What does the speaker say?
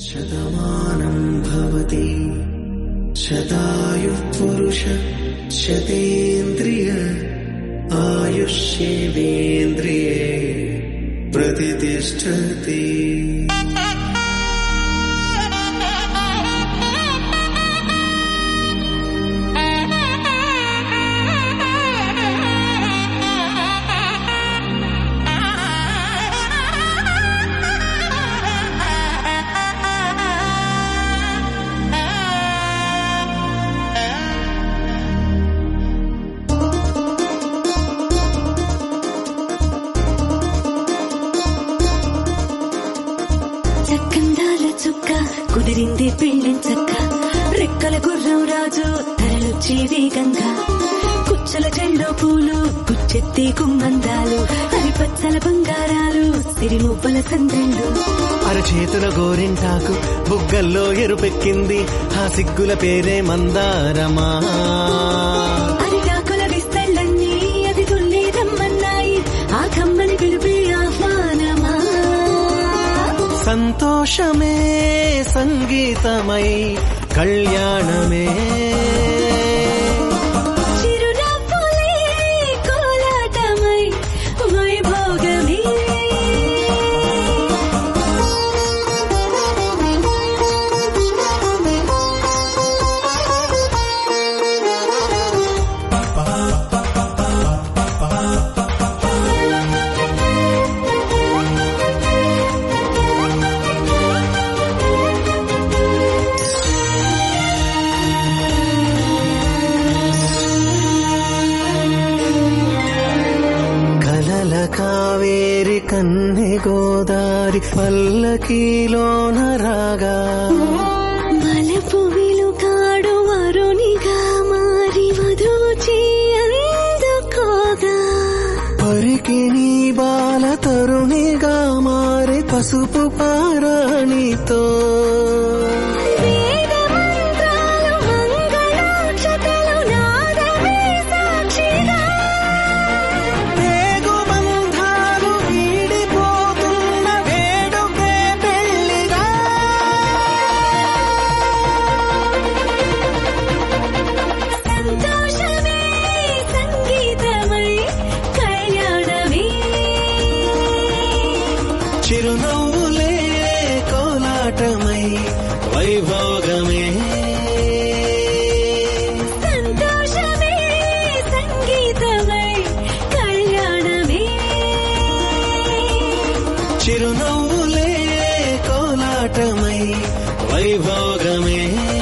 శతమానం భవతి శతాయుః పురుష శతేంద్రియ ఆయుష్యేవేంద్రియే ప్రతిష్టతి చక్కందాల చుక్క కుదిరింది పెళ్ళించక్క రెక్కల గుర్రం రాజు తరలొచ్చే వేగంగా కుచ్చల చెండు పూలు గుచ్చెత్తి కుమ్మందాలు హరిపచ్చల బంగారాలు సిరిముబ్బల సందెళ్ళు అరచేతుల గోరింటాకు బుగ్గల్లో ఎరుపెక్కింది ఆ సిగ్గుల పేరే మందారమా అరిటాకుల విస్తళ్ళన్నీ అది తుల్లి రమ్మన్నాయి ఆ కమ్మని పిలిపి ఆహ్వానమా సంతోషమే సంగీతమై కళ్యాణమే చిరునవ్వులే కోలాటమై వైభోగమే కలల కావేరి కన్నె గోదారి పల్లకీలోన రాగా మలపు విలుకాడు వరునిగా మారి వధూచి అందుకోగా పరికి నీ బాల తరుణిగా మారి పసుపు పారాణితో వేద మంత్రాలు మంగళాక్షతలు నాదమే సాక్షిగా పేగు బంధాలు వీడిపోతున్న వేడుకే పెళ్లిగా సంతోషమే సంగీతమై కళ్యాణమే చిరునవ్వులే కోలాటమై వైభోగమే సంతోషమే సంగీతమై కళ్యాణమే చిరునవ్వులే కోలాటమై వైభోగమే